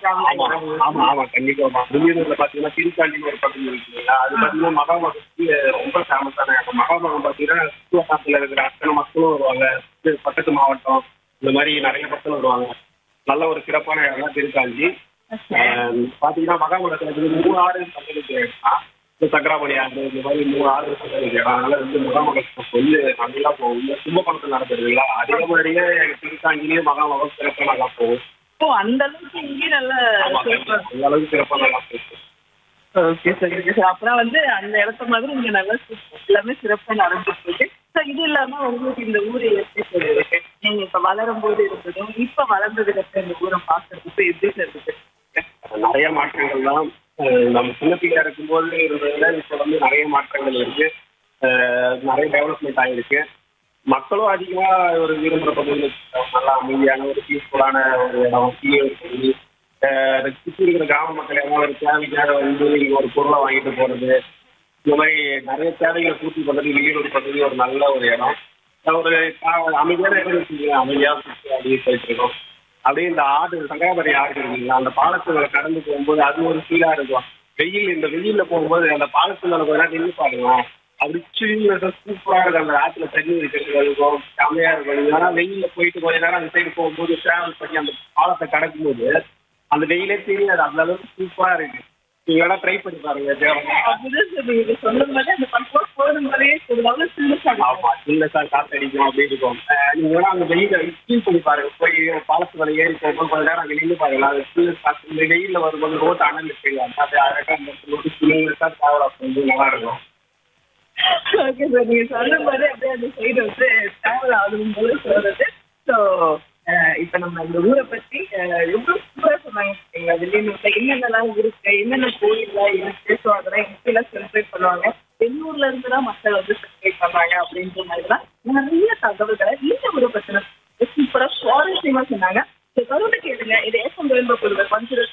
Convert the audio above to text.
ஆமா ஆமா ஆமா கண்டிப்பா வில்லியனூர்ல பாத்தீங்கன்னா திருக்காண்டின்னு ஒரு பகுதி இருக்கு இல்லைங்களா அது பாத்தீங்கன்னா மகாமகத்துக்கு ரொம்ப ஃபேமஸான இடம் மகாமகம் பாத்தீங்கன்னா சுற்றுவட்டாரத்துல இருக்கிற அத்தனை மக்களும் வருவாங்க இது பக்கத்து மாவட்டம் இந்த மாதிரி நிறைய மக்கள் வருவாங்க நல்ல ஒரு சிறப்பான இடம் தான் திருக்காஞ்சி ஆஹ் பாத்தீங்கன்னா மகாமகத்துல இருந்து மூணு ஆறு பங்களிப்பு இடம் இந்த சக்கராமணி ஆறு இந்த மாதிரி மூணு ஆறு பங்களிப்பு இடம் அதனால வந்து மகாமகத்துக்கு வந்து நல்லா போகும் இந்த கும்பகோணத்தில் நடக்குதுங்களா அதே மாதிரியே திருக்காஞ்சிலேயே மகாமகம் சிறப்பாக நல்லா போகும் ஓ அந்த அளவுக்கு இங்கே நல்ல ஆமா, சூப்பர் அந்த அளவுக்கு சிறப்பா நல்லா போயிருக்கு. ஓகே சார் ஓகே சார் அப்புறம் வந்து அந்த இடத்த மாதிரி இங்க நல்லா சூப்பர் எல்லாமே சிறப்பாக நடந்துட்டு இருக்கு சார் இது இல்லாம உங்களுக்கு இந்த ஊர் எப்படி சார் இருக்கு நீங்க இப்ப வளரும் போது இருந்ததும் இப்ப வளர்ந்ததுக்கு அப்புறம் இந்த ஊரை பாக்குறதுக்கு எப்படி சார் இருக்கு நிறைய மாற்றங்கள் தான் அஹ் நம்ம சின்ன பிள்ளையா இருக்கும்போது இருந்ததுல இப்போ வந்து நிறைய மாற்றங்கள் இருக்கு அஹ் நிறைய டெவலப்மெண்ட் ஆயிருக்கு மக்களும் அதிகமா ஒரு விரும்புற பகுதியில் நல்லா அமைதியான ஒரு பீஸ்ஃபுல்லான ஒரு இடம் கீழே ஒரு பகுதி அஹ் அதை சுற்றி இருக்கிற கிராம மக்கள் எல்லாம் ஒரு தேவைக்காக வந்து இங்க ஒரு பொருளை வாங்கிட்டு போறது இந்த மாதிரி நிறைய தேவைகளை பூர்த்தி பண்றது வெளியூர் பகுதி ஒரு நல்ல ஒரு இடம் ஒரு கா- அமைதியான இடம் வச்சுக்கோங்க அமைதியா சுற்றி அப்படியே போயிட்டு இருக்கோம் அப்படியே இந்த ஆடு சங்கராபுரி ஆடு இருக்குங்களா அந்த பாலத்துல கடந்து போகும்போது அது ஒரு ஃபீலா இருக்கும் வெயில் இந்த வெயில்ல போகும்போது அந்த பாலத்துல கொஞ்ச நேரம் நின்று பாருங்க அப்படி சில்லுன்னு சூப்பரா இருக்கும் அந்த ஆத்துல தண்ணி இருக்கிறது இருக்கும் செமையா இருக்கும் ஆனா வெயில்ல போயிட்டு கொஞ்ச நேரம் அந்த சைடு போகும்போது டிராவல் பண்ணி அந்த பாலத்தை கடக்கும்போது அந்த வெயிலே தெரியாது அந்த அளவுக்கு சூப்பரா இருக்கு நீங்க வேணா ட்ரை பண்ணி பாருங்க தேவைன்னா அப்படிதான் சார் நீங்க சொன்ன மாதிரி அந்த பக்கம் போகும் போதே சொல்லுவாங்க சின்ன ஆமா சின்ன சார் காத்தடிக்கும் அப்படி இருக்கும் அஹ் நீங்க வேணா அந்த வெயில ஃபீல் பண்ணி பாருங்க போய் பாலத்து மேல ஏறி போகும்போது கொஞ்ச நேரம் அங்க நின்று பாருங்க அது சின்ன காத்து இந்த வெயில்ல வரும்போது ரோட்டு அனல் செய்வாங்க அது அழகா அந்த ரோட்டு சின்ன சார் டிராவல் வந்து நல்லா இருக்கும் ஓகே சார் நீங்க சொன்ன மாதிரி அப்படியே அந்த சைடு வந்து டிராவல் ஆகும் போது சொல்றது ஸோ இப்போ நம்ம இந்த ஊரை பத்தி அஹ், எவ்வளவு சூப்பராக சொன்னாங்க எங்க வெளியூர்ல என்னென்னலாம் இருக்கு என்னென்ன கோயில்லாம் இருக்கு ஸோ அதெல்லாம் எப்படிலாம் செலிப்ரேட் பண்ணுவாங்க வெளியூர்ல இருந்து தான் மக்கள் வந்து செலிப்ரேட் பண்ணாங்க அப்படின்ற மாதிரி தான் நிறைய தகவல்களை இந்த ஊரை பத்தின சூப்பரா சுவாரஸ்யமா சொன்னாங்க ஸோ தொடர்ந்து கேளுங்க இது ஏசம் வேண்ப பொழுது கொஞ்சம்